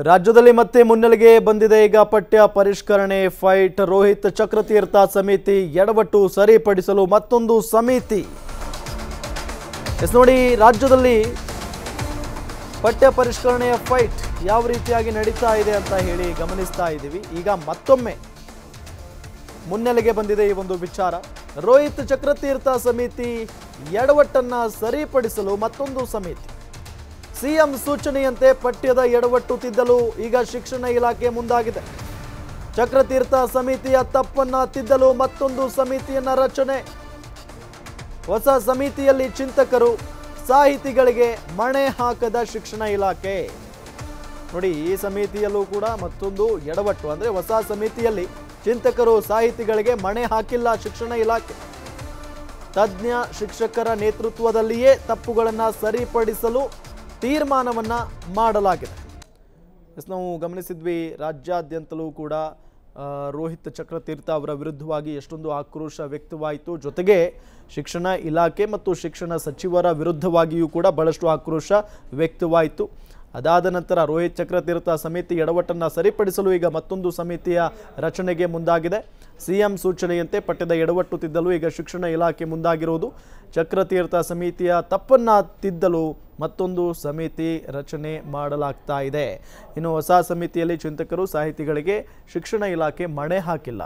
ರಾಜ್ಯದಲ್ಲಿ ಮತ್ತೆ ಮುನ್ನೆಲೆಗೆ ಬಂದಿದೆ ಈಗ ಪಠ್ಯ ಪರಿಷ್ಕರಣೆ ಫೈಟ್ ರೋಹಿತ್ ಚಕ್ರತೀರ್ಥ ಸಮಿತಿ ಎಡವಟ್ಟು ಸರಿಪಡಿಸಲು ಮತ್ತೊಂದು ಸಮಿತಿ ಎಸ್ ನೋಡಿ ರಾಜ್ಯದಲ್ಲಿ ಪಠ್ಯ ಪರಿಷ್ಕರಣೆಯ ಫೈಟ್ ಯಾವ ರೀತಿಯಾಗಿ ನಡೀತಾ ಇದೆ ಅಂತ ಹೇಳಿ ಗಮನಿಸ್ತಾ ಇದ್ದೀವಿ ಈಗ ಮತ್ತೊಮ್ಮೆ ಮುನ್ನೆಲೆಗೆ ಬಂದಿದೆ ಈ ಒಂದು ವಿಚಾರ ರೋಹಿತ್ ಚಕ್ರತೀರ್ಥ ಸಮಿತಿ ಎಡವಟ್ಟನ್ನ ಸರಿಪಡಿಸಲು ಮತ್ತೊಂದು ಸಮಿತಿ ಸಿಎಂ ಸೂಚನೆಯಂತೆ ಪಠ್ಯದ ಎಡವಟ್ಟು ತಿದ್ದಲು ಈಗ ಶಿಕ್ಷಣ ಇಲಾಖೆ ಮುಂದಾಗಿದೆ ಚಕ್ರತೀರ್ಥ ಸಮಿತಿಯ ತಪ್ಪನ್ನ ತಿದ್ದಲು ಮತ್ತೊಂದು ಸಮಿತಿಯನ್ನ ರಚನೆ ಹೊಸ ಸಮಿತಿಯಲ್ಲಿ ಚಿಂತಕರು ಸಾಹಿತಿಗಳಿಗೆ ಮಣೆ ಹಾಕದ ಶಿಕ್ಷಣ ಇಲಾಖೆ ನೋಡಿ ಈ ಸಮಿತಿಯಲ್ಲೂ ಕೂಡ ಮತ್ತೊಂದು ಎಡವಟ್ಟು ಅಂದ್ರೆ ಹೊಸ ಸಮಿತಿಯಲ್ಲಿ ಚಿಂತಕರು ಸಾಹಿತಿಗಳಿಗೆ ಮಣೆ ಹಾಕಿಲ್ಲ ಶಿಕ್ಷಣ ಇಲಾಖೆ ತಜ್ಞ ಶಿಕ್ಷಕರ ನೇತೃತ್ವದಲ್ಲಿಯೇ ತಪ್ಪುಗಳನ್ನು ಸರಿಪಡಿಸಲು ತೀರ್ಮಾನವನ್ನ ಮಾಡಲಾಗಿದೆ ಎಸ್ ನಾವು ಗಮನಿಸಿದ್ವಿ ರಾಜ್ಯಾದ್ಯಂತಲೂ ಕೂಡ ಆ, ರೋಹಿತ್ ಚಕ್ರತೀರ್ಥ ಅವರ ವಿರುದ್ಧವಾಗಿ ಎಷ್ಟೊಂದು ಆಕ್ರೋಶ ವ್ಯಕ್ತವಾಯಿತು ಜೊತೆಗೆ ಶಿಕ್ಷಣ ಇಲಾಖೆ ಮತ್ತು ಶಿಕ್ಷಣ ಸಚಿವರ ವಿರುದ್ಧವಾಗಿಯೂ ಕೂಡ ಬಹಳಷ್ಟು ಆಕ್ರೋಶ ವ್ಯಕ್ತವಾಯಿತು ಅದಾದ ನಂತರ ರೋಹಿತ್ ಚಕ್ರತೀರ್ಥ ಸಮಿತಿ ಎಡವಟ್ಟನ್ನು ಸರಿಪಡಿಸಲು ಈಗ ಮತ್ತೊಂದು ಸಮಿತಿಯ ರಚನೆಗೆ ಮುಂದಾಗಿದೆ ಸಿಎಂ ಸೂಚನೆಯಂತೆ ಪಠ್ಯದ ಎಡವಟ್ಟು ತಿದ್ದಲು ಈಗ ಶಿಕ್ಷಣ ಇಲಾಖೆ ಮುಂದಾಗಿರುವುದು ಚಕ್ರತೀರ್ಥ ಸಮಿತಿಯ ತಪ್ಪನ್ನ ತಿದ್ದಲು ಮತ್ತೊಂದು ಸಮಿತಿ ರಚನೆ ಮಾಡಲಾಗ್ತಾ ಇದೆ ಇನ್ನು ಹೊಸ ಸಮಿತಿಯಲ್ಲಿ ಚಿಂತಕರು ಸಾಹಿತಿಗಳಿಗೆ ಶಿಕ್ಷಣ ಇಲಾಖೆ ಮಣೆ ಹಾಕಿಲ್ಲ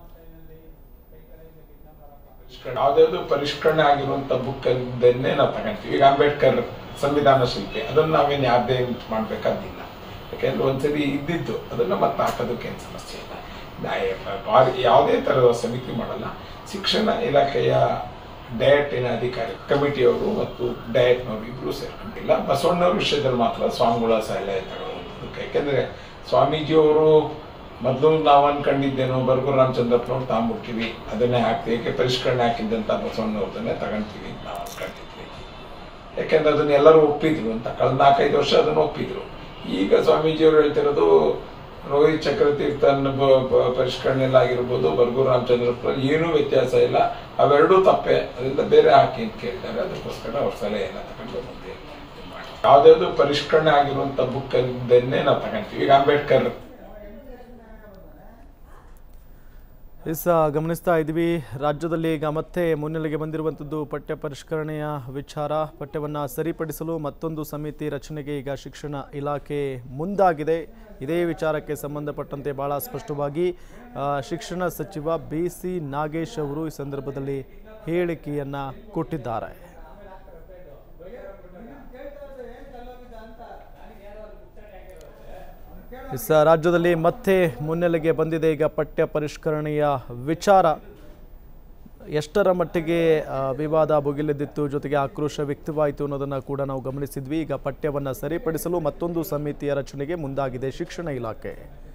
ಯಾವ್ದಾವ್ದು ಪರಿಷ್ಕರಣೆ ಆಗಿರುವಂತ ಬುಕ್ ಅದನ್ನೇ ನಾವು ತಗೊಂತೀವಿ ಈಗ ಅಂಬೇಡ್ಕರ್ ಸಂವಿಧಾನ ಶಿಲ್ಪಿ ಅದನ್ನ ನಾವೇನು ಯಾವ್ದೇ ಮಾಡ್ಬೇಕಾದಿಲ್ಲ ಯಾಕೆಂದ್ರೆ ಒಂದ್ಸರಿ ಇದ್ದಿದ್ದು ಅದನ್ನ ಮತ್ತೆ ಹಾಕೋದಕ್ಕೆ ಏನು ಸಮಸ್ಯೆ ಇಲ್ಲ ನಾ- ಭಾರಿ ಯಾವುದೇ ತರಹದ ಸಮಿತಿ ಮಾಡಲ್ಲ ಶಿಕ್ಷಣ ಇಲಾಖೆಯ ಡಯಟಿನ ಅಧಿಕಾರಿ ಕಮಿಟಿಯವರು ಮತ್ತು ಡಯಟ್ನವರು ಇಬ್ರು ಸೇರ್ಕೊಂಡಿಲ್ಲ ಬಸವಣ್ಣವ್ರ ವಿಷಯದಲ್ಲಿ ಮಾತ್ರ ಸ್ವಾಮಿಗಳ ಸಲಹೆ ತಗೊಳ್ಳೋದಕ್ಕೆ ಯಾಕೆಂದ್ರೆ ಸ್ವಾಮೀಜಿಯವರು ಮೊದಲು ನಾವು ಅನ್ಕೊಂಡಿದ್ದೇನೋ ಬರ್ಗೂರು ರಾಮಚಂದ್ರಪ್ಪನವ್ರು ತಾಂಬಿಡ್ತೀವಿ ಅದನ್ನೇ ಹಾಕ್ತೀವಿ ಏಕೆ ಪರಿಷ್ಕರಣೆ ಹಾಕಿದ್ದಂತ ಬಸವಣ್ಣವ್ರದನ್ನೇ ತಗೊಂತೀವಿ ಅಂತ ನಾವು ಅನ್ಕೊಂಡಿದ್ವಿ ಯಾಕೆಂದ್ರೆ ಅದನ್ನ ಎಲ್ಲರೂ ಒಪ್ಪಿದ್ರು ಅಂತ ಕಳೆದ ನಾಲ್ಕೈದು ವರ್ಷ ಅದನ್ನು ಒಪ್ಪಿದ್ರು ಈಗ ಸ್ವಾಮೀಜಿಯವರು ಹೇಳ್ತಿರೋದು ರೋಹಿತ್ ಚಕ್ರತೀರ್ಥನ ಬ- ಬ- ಪರಿಷ್ಕರಣೆಯಲ್ಲಾಗಿರ್ಬೋದು ಬರ್ಗೂರು ರಾಮಚಂದ್ರಪ್ಪ ಏನೂ ವ್ಯತ್ಯಾಸ ಇಲ್ಲ ಅವೆರಡೂ ತಪ್ಪೆ ಅದರಿಂದ ಬೇರೆ ಹಾಕಿ ಅಂತ ಕೇಳಿದ್ದಾರೆ ಅದಕ್ಕೋಸ್ಕರ ಅವ್ರ ಸಲಹೆಯನ್ನ ತಗೊಂಡು ಮುಂದೆ ಯಾವ್ದಾವ್ದು ಪರಿಷ್ಕರಣೆ ಆಗಿರುವಂತ ಬುಕ್ ಅದನ್ನೇ ನಾವು ತಗೊಂತೀವಿ ಈಗ ಅಂಬೇಡ್ಕರ್ ಎಸ್ ಆ, ಗಮನಿಸ್ತಾ ಇದ್ವಿ ರಾಜ್ಯದಲ್ಲಿ ಈಗ ಮತ್ತೆ ಮುನ್ನೆಲೆಗೆ ಬಂದಿರುವಂಥದ್ದು ಪಠ್ಯ ಪರಿಷ್ಕರಣೆಯ ವಿಚಾರ ಪಠ್ಯವನ್ನು ಸರಿಪಡಿಸಲು ಮತ್ತೊಂದು ಸಮಿತಿ ರಚನೆಗೆ ಈಗ ಶಿಕ್ಷಣ ಇಲಾಖೆ ಮುಂದಾಗಿದೆ ಇದೇ ವಿಚಾರಕ್ಕೆ ಸಂಬಂಧಪಟ್ಟಂತೆ ಬಹಳ ಸ್ಪಷ್ಟವಾಗಿ ಆ, ಶಿಕ್ಷಣ ಸಚಿವ ಬಿ ಸಿ ನಾಗೇಶ್ ಅವರು ಈ ಸಂದರ್ಭದಲ್ಲಿ ಹೇಳಿಕೆಯನ್ನು ಕೊಟ್ಟಿದ್ದಾರೆ ಎಸ್ ರಾಜ್ಯದಲ್ಲಿ ಮತ್ತೆ ಮುನ್ನೆಲೆಗೆ ಬಂದಿದೆ ಈಗ ಪಠ್ಯ ಪರಿಷ್ಕರಣೆಯ ವಿಚಾರ ಎಷ್ಟರ ಮಟ್ಟಿಗೆ ಆ, ವಿವಾದ ಭುಗಿಲೆದ್ದಿತ್ತು ಜೊತೆಗೆ ಆಕ್ರೋಶ ವ್ಯಕ್ತವಾಯಿತು ಅನ್ನೋದನ್ನು ಕೂಡ ನಾವು ಗಮನಿಸಿದ್ವಿ ಈಗ ಪಠ್ಯವನ್ನು ಸರಿಪಡಿಸಲು ಮತ್ತೊಂದು ಸಮಿತಿಯ ರಚನೆಗೆ ಮುಂದಾಗಿದೆ ಶಿಕ್ಷಣ ಇಲಾಖೆ